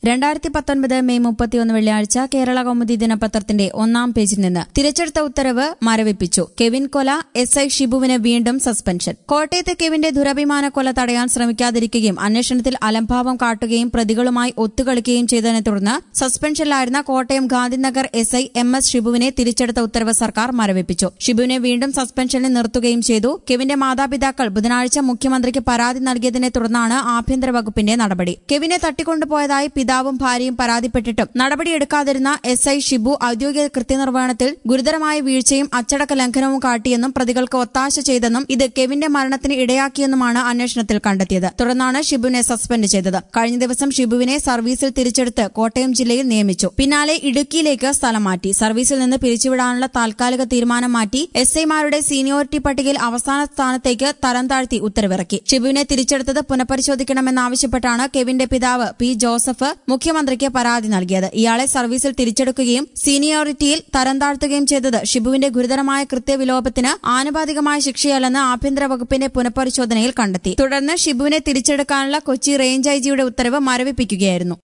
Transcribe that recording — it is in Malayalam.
രണ്ടായിരത്തി പത്തൊൻപത് മെയ് മുപ്പത്തിയൊന്ന് വെള്ളിയാഴ്ച കേരള കൗമുദി ദിനപത്രത്തിന്റെ ഒന്നാം പേജിൽ നിന്ന് തിരച്ചെടുത്ത ഉത്തരവ് മരവിപ്പിച്ചു കെവിൻ കൊല എസ് ഐ ഷിബുവിന് വീണ്ടും സസ്പെൻഷൻ കോട്ടയത്തെ കെവിന്റെ ദുരഭിമാന കൊല തടയാൻ ശ്രമിക്കാതിരിക്കുകയും അന്വേഷണത്തിൽ അലംഭാവം കാട്ടുകയും പ്രതികളുമായി ഒത്തുകളിക്കുകയും ചെയ്തതിനെ തുടർന്ന് സസ്പെൻഷനിലായിരുന്ന Kottayam Gandhinagar S I M S ഷിബുവിനെ തിരിച്ചെടുത്ത ഉത്തരവ് സർക്കാർ മരവിപ്പിച്ചു ഷിബുവിനെ വീണ്ടും സസ്പെൻഷനിൽ നിർത്തുകയും ചെയ്തു കെവിന്റെ മാതാപിതാക്കൾ ബുധനാഴ്ച മുഖ്യമന്ത്രിക്ക് പരാതി നൽകിയതിനെ തുടർന്നാണ് ആഭ്യന്തര വകുപ്പിന്റെ നടപടി കെവിനെ തട്ടിക്കൊണ്ടുപോയതായി പിതാവും ഭാര്യയും പരാതിപ്പെട്ടിട്ടും നടപടിയെടുക്കാതിരുന്ന എസ് ഐ ഷിബു ഔദ്യോഗിക കൃത്യനിർവഹണത്തിൽ ഗുരുതരമായ വീഴ്ചയും അച്ചടക്ക ലംഘനവും കാട്ടിയെന്നും പ്രതികൾക്ക് ഒത്താശ ചെയ്തെന്നും ഇത് കെവിന്റെ മരണത്തിന് ഇടയാക്കിയെന്നുമാണ് അന്വേഷണത്തിൽ കണ്ടെത്തിയത് തുടർന്നാണ് ഷിബുവിനെ സസ്പെൻഡ് ചെയ്തത് കഴിഞ്ഞ ദിവസം ഷിബുവിനെ സർവീസിൽ തിരിച്ചെടുത്ത് കോട്ടയം ജില്ലയിൽ നിയമിച്ചു പിന്നാലെ ഇടുക്കിയിലേക്ക് സ്ഥലം മാറ്റി സർവീസിൽ നിന്ന് പിരിച്ചുവിടാനുള്ള താൽക്കാലിക തീരുമാനം മാറ്റി എസ് ഐമാരുടെ സീനിയോറിറ്റി പട്ടികയിൽ അവസാന സ്ഥാനത്തേക്ക് തരം താഴ്ത്തി ഉത്തരവിറക്കി ഷിബുവിനെ തിരിച്ചെടുത്തത് പുനഃപരിശോധിക്കണമെന്നാവശ്യപ്പെട്ടാണ് കെവിന്റെ പിതാവ് പി ജോസഫ് മുഖ്യമന്ത്രിക്ക് പരാതി നൽകിയത് ഇയാളെ സർവീസിൽ തിരിച്ചെടുക്കുകയും സീനിയോറിറ്റിയിൽ തരം താഴ്ത്തുകയും ചെയ്തത് ഷിബുവിന്റെ ഗുരുതരമായ കൃത്യവിലോപത്തിന് ആനുപാതികമായ ശിക്ഷയല്ലെന്ന് ആഭ്യന്തര വകുപ്പിന്റെ പുനഃപരിശോധനയിൽ കണ്ടെത്തി തുടർന്ന് ഷിബുവിനെ തിരിച്ചെടുക്കാനുള്ള കൊച്ചി റേഞ്ച് ഐജിയുടെ ഉത്തരവ് മരവിപ്പിക്കുകയായിരുന്നു